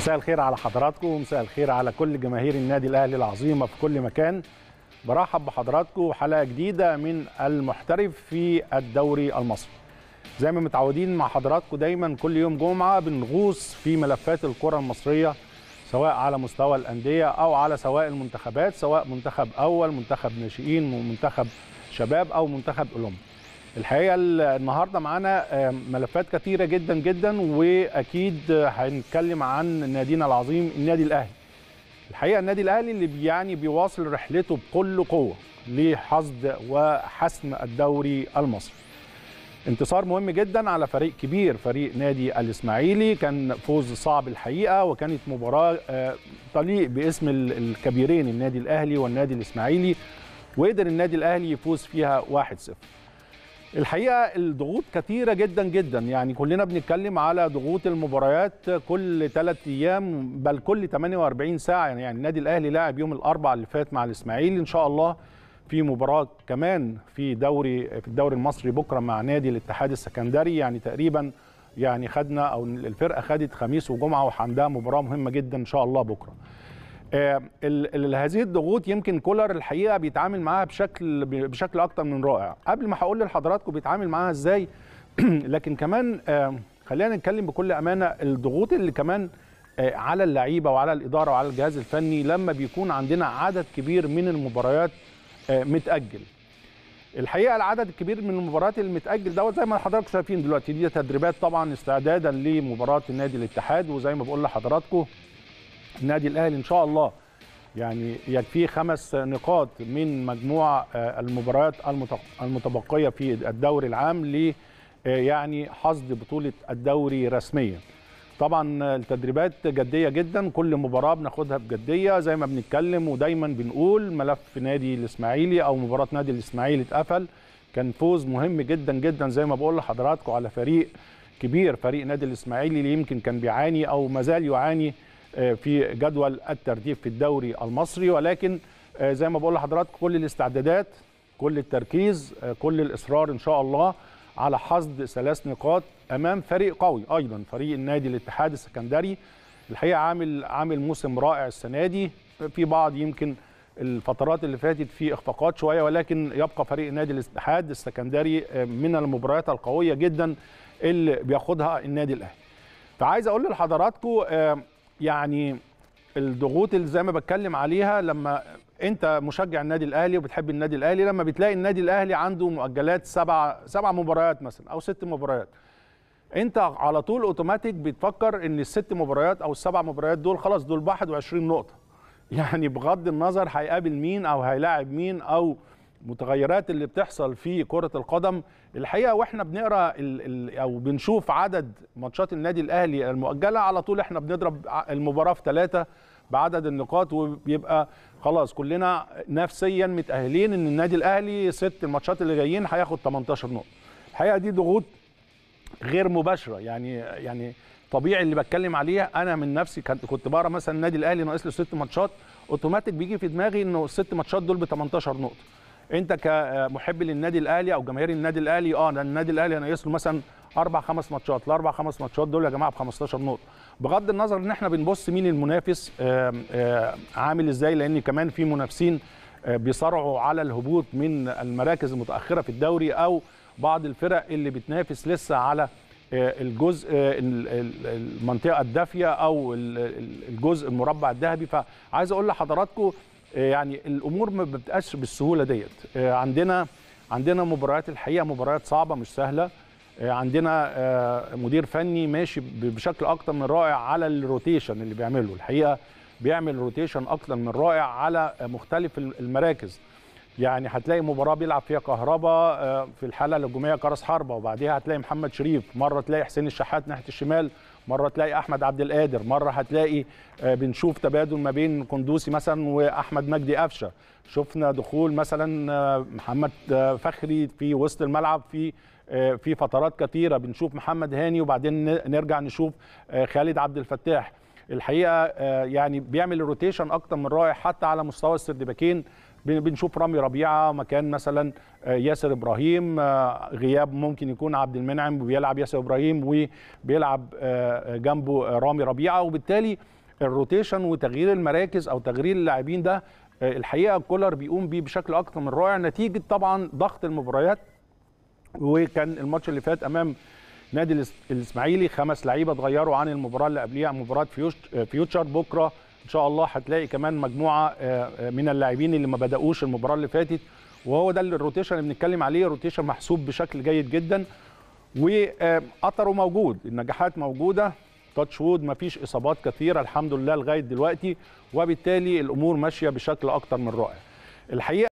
مساء الخير على حضراتكم ومساء الخير على كل جماهير النادي الاهلي العظيمه في كل مكان برحب بحضراتكم حلقه جديده من المحترف في الدوري المصري زي ما متعودين مع حضراتكم دايما كل يوم جمعه بنغوص في ملفات الكره المصريه سواء على مستوى الانديه او على سواء المنتخبات سواء منتخب اول منتخب ناشئين منتخب شباب او منتخب اولمبي الحقيقه النهارده معانا ملفات كثيره جدا جدا واكيد هنتكلم عن نادينا العظيم النادي الاهلي الحقيقه النادي الاهلي اللي يعني بيواصل رحلته بكل قوه لحصد وحسم الدوري المصري انتصار مهم جدا على فريق كبير فريق نادي الاسماعيلي كان فوز صعب الحقيقه وكانت مباراه تليق باسم الكبيرين النادي الاهلي والنادي الاسماعيلي وقدر النادي الاهلي يفوز فيها 1-0 الحقيقه الضغوط كثيره جدا جدا يعني كلنا بنتكلم على ضغوط المباريات كل ثلاث ايام بل كل 48 ساعه يعني النادي الاهلي لعب يوم الاربعاء اللي فات مع الاسماعيلي ان شاء الله في مباراه كمان في دوري في الدوري المصري بكره مع نادي الاتحاد السكندري يعني تقريبا يعني خدنا او الفرقه خدت خميس وجمعه وعندها مباراه مهمه جدا ان شاء الله بكره آه هذه الضغوط يمكن كولر الحقيقه بيتعامل معاها بشكل بشكل اكتر من رائع قبل ما هقول لحضراتكم بيتعامل معاها ازاي لكن كمان آه خلينا نتكلم بكل امانه الضغوط اللي كمان آه على اللعيبه وعلى الاداره وعلى الجهاز الفني لما بيكون عندنا عدد كبير من المباريات متاجل الحقيقه العدد الكبير من المباريات المتاجل دوت زي ما حضراتكم شايفين دلوقتي دي تدريبات طبعا استعدادا لمباراه النادي الاتحاد وزي ما بقول لحضراتكم النادي الاهلي ان شاء الله يعني يكفيه خمس نقاط من مجموع المباريات المتبقيه في الدوري العام ل يعني حصد بطوله الدوري رسميا. طبعا التدريبات جديه جدا كل مباراه بناخدها بجديه زي ما بنتكلم ودايما بنقول ملف نادي الاسماعيلي او مباراه نادي الاسماعيلي اتقفل كان فوز مهم جدا جدا زي ما بقول لحضراتكم على فريق كبير فريق نادي الاسماعيلي اللي يمكن كان بيعاني او ما زال يعاني في جدول الترتيب في الدوري المصري ولكن زي ما بقول لحضراتكم كل الاستعدادات كل التركيز كل الاصرار ان شاء الله على حصد ثلاث نقاط امام فريق قوي ايضا فريق النادي الاتحاد السكندري الحقيقه عامل عامل موسم رائع السنه دي في بعض يمكن الفترات اللي فاتت في اخفاقات شويه ولكن يبقى فريق النادي الاتحاد السكندري من المباريات القويه جدا اللي بياخدها النادي الاهلي فعايز اقول لحضراتكم يعني الضغوط اللي زي ما بتكلم عليها لما انت مشجع النادي الاهلي وبتحب النادي الاهلي لما بتلاقي النادي الاهلي عنده مؤجلات سبع سبع مباريات مثلا او ست مباريات انت على طول اوتوماتيك بتفكر ان الست مباريات او السبع مباريات دول خلاص دول ب 21 نقطه يعني بغض النظر هيقابل مين او هيلاعب مين او المتغيرات اللي بتحصل في كره القدم الحقيقه واحنا بنقرا ال ال او بنشوف عدد ماتشات النادي الاهلي المؤجله على طول احنا بنضرب المباراه في ثلاثه بعدد النقاط وبيبقى خلاص كلنا نفسيا متاهلين ان النادي الاهلي ست الماتشات اللي جايين هياخد 18 نقطه الحقيقه دي ضغوط غير مباشره يعني يعني طبيعي اللي بتكلم عليها انا من نفسي كنت بقرا مثلا النادي الاهلي ناقص له ست ماتشات اوتوماتيك بيجي في دماغي انه الست ماتشات دول ب 18 نقطه انت كمحب للنادي الاهلي او جماهير النادي الاهلي اه النادي الاهلي ناقص له مثلا اربع خمس ماتشات الاربع خمس ماتشات دول يا جماعه ب 15 نقطه بغض النظر ان احنا بنبص مين المنافس آآ آآ عامل ازاي لان كمان في منافسين بيصارعوا على الهبوط من المراكز المتاخره في الدوري او بعض الفرق اللي بتنافس لسه على الجزء المنطقه الدافيه او الجزء المربع الذهبي فعايز اقول لحضراتكم يعني الامور ما بتبقاش بالسهوله ديت عندنا عندنا مباريات الحقيقه مباريات صعبه مش سهله عندنا مدير فني ماشي بشكل اكتر من رائع على الروتيشن اللي بيعمله الحقيقه بيعمل روتيشن اكتر من رائع على مختلف المراكز يعني هتلاقي مباراه بيلعب فيها كهربا في الحاله الهجوميه كراس حربه وبعديها هتلاقي محمد شريف مره تلاقي حسين الشحات ناحيه الشمال مره تلاقي احمد عبد القادر مره هتلاقي بنشوف تبادل ما بين قندوسي مثلا واحمد مجدي قفشه شفنا دخول مثلا محمد فخري في وسط الملعب في في فترات كثيره بنشوف محمد هاني وبعدين نرجع نشوف خالد عبد الفتاح الحقيقه يعني بيعمل الروتيشن اكتر من رائع حتى على مستوى السردباكين بنشوف رامي ربيعه مكان مثلا ياسر ابراهيم غياب ممكن يكون عبد المنعم وبيلعب ياسر ابراهيم وبيلعب جنبه رامي ربيعه وبالتالي الروتيشن وتغيير المراكز او تغيير اللاعبين ده الحقيقه كولر بيقوم بيه بشكل اكتر من رائع نتيجه طبعا ضغط المباريات وكان الماتش اللي فات امام نادي الاسماعيلي خمس لعيبه اتغيروا عن المباراه اللي قبليها مباراه فيوتشر بكره ان شاء الله هتلاقي كمان مجموعه من اللاعبين اللي ما بداوش المباراه اللي فاتت وهو ده الروتيشن اللي بنتكلم عليه روتيشن محسوب بشكل جيد جدا وقطره موجود النجاحات موجوده تاتش وود ما فيش اصابات كثيره الحمد لله لغايه دلوقتي وبالتالي الامور ماشيه بشكل اكتر من رائع الحقيقه